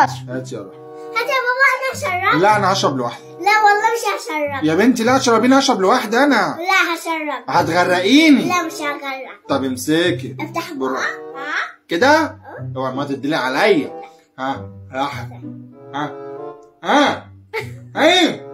يلا اشرب هات يا روح هات يا بابا انا اشرب لا انا هشرب لوحدي لا والله مش هشرب يا بنتي لا اشربيني هشرب لوحدي انا لا هشرب هتغرقيني لا مش هغرق طب امسكي افتح بالراحة. بقى ها كده اوعى ما تدلي عليا ها راح ها ها ايه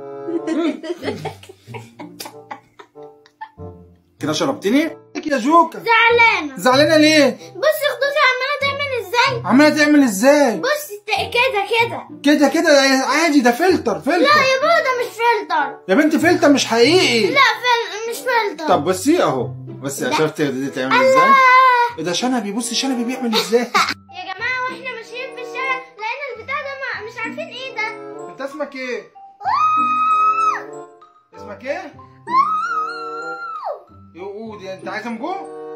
كده شربتني يا جوكا زعلانه زعلانه ليه بص خدودي عماله تعمل ازاي عماله تعمل ازاي بص ت- كده كده كده كده عادي ده فلتر فلتر لا يا بابا ده مش فلتر يا بنتي فلتر مش حقيقي لا فل... مش فلتر طب بصي اهو بصي لا. شفت دي تعمل ازاي آه. ايه ده شنبي بصي شنبي بيعمل ازاي يا جماعه واحنا ماشيين في الشارع لقينا البتاع ده ما... مش عارفين ايه ده انت اسمك ايه اسمك ايه يقود انت عايز نجو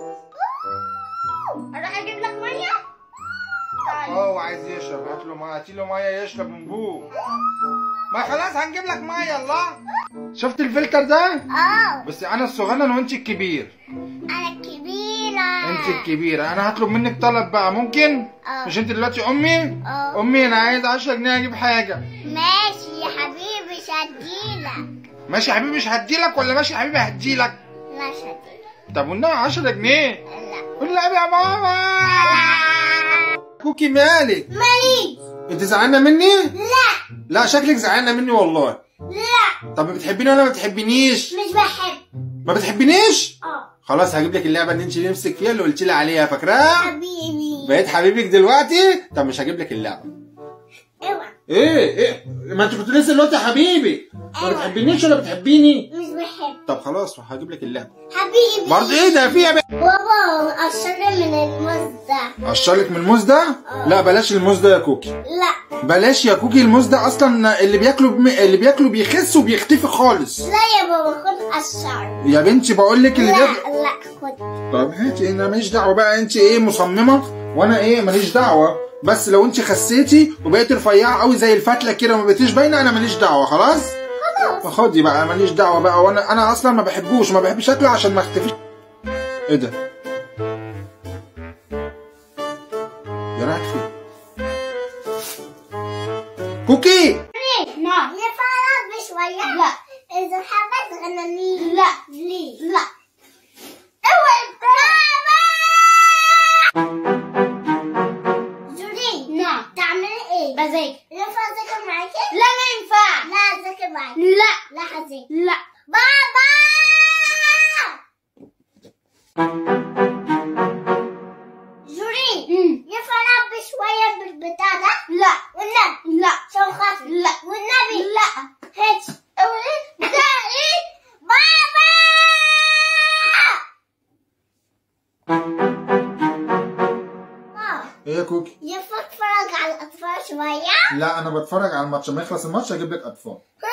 اروح اجيب لك ميه تعالى اه وعايز يشرب هات له ميه هاتي له ميه يشرب من بوه ما خلاص هنجيب لك ميه الله شفت الفلتر ده اه بس انا الصغنن وانت الكبير انا الكبيره انت الكبيره انا هطلب منك طلب بقى ممكن اه مش انت دلوقتي امي اه امي انا عايز 10 جنيه اجيب حاجه ماشي يا حبيبي مش هديلك ماشي يا حبيبي مش هديلك ولا ماشي يا حبيبي هديلك لا مش هديلك طب والنبي 10 جنيه لا والنبي يا ماما كوكي مالك ماليش انت زعلانه مني لا لا شكلك زعلانه مني والله لا طب بتحبيني ولا ما بتحبينيش مش بحب ما بتحبينيش اه خلاص هجيب لك اللعبه اللي انت نفسك فيها اللي قلت لي عليها فاكراها حبيبي بقيت حبيبك دلوقتي طب مش هجيب لك اللعبه اوعى ايه ايه ما انت كنت لسه دلوقتي حبيبي ما أيوة. بتحبينيش ولا بتحبيني مش بحب طب خلاص هجيب لك اللعبه حبيبي برضه ايه ده فيها بقى بابا قشرني من الموز ده اشرلك من الموز ده لا بلاش الموز ده يا كوكي لا بلاش يا كوكي الموز ده اصلا اللي بياكله بم... اللي بياكله بيخس وبيختفي خالص لا يا بابا خد قشر يا بنتي بقول لك اللي لا بياكل لا خد طب هاتي انا ماليش دعوه بقى انت ايه مصممه وانا ايه ماليش دعوه بس لو انت خسيتي وبقيتي رفيعه قوي زي الفتله كده وما بقيتيش باينه انا ماليش دعوه خلاص خلاص خدي بقى ماليش دعوه بقى وانا انا اصلا ما بحبوش ما بحبش شكله عشان ما اختفيش ايه ده يا رايك فين كوكي نعم نفرق بشوية لا إذا حبت غنى لا ليه لا اوعي جوري نعم تعملي ايه؟ بذاكر ينفع اذاكر معاكي؟ لا ما ينفع لا اذاكر معاكي لا لا هذاكر لا بابا جوري ينفع العب شوية بالبتاع ده؟ لا والنبي لا عشان خاطري لا والنبي لا هاتي ده ايه؟ بابا آه. ايه يا كوكي ينفع اتفرج على الاطفال شوية؟ لا انا بتفرج على الماتش لما يخلص الماتش هجيب لك اطفال آه.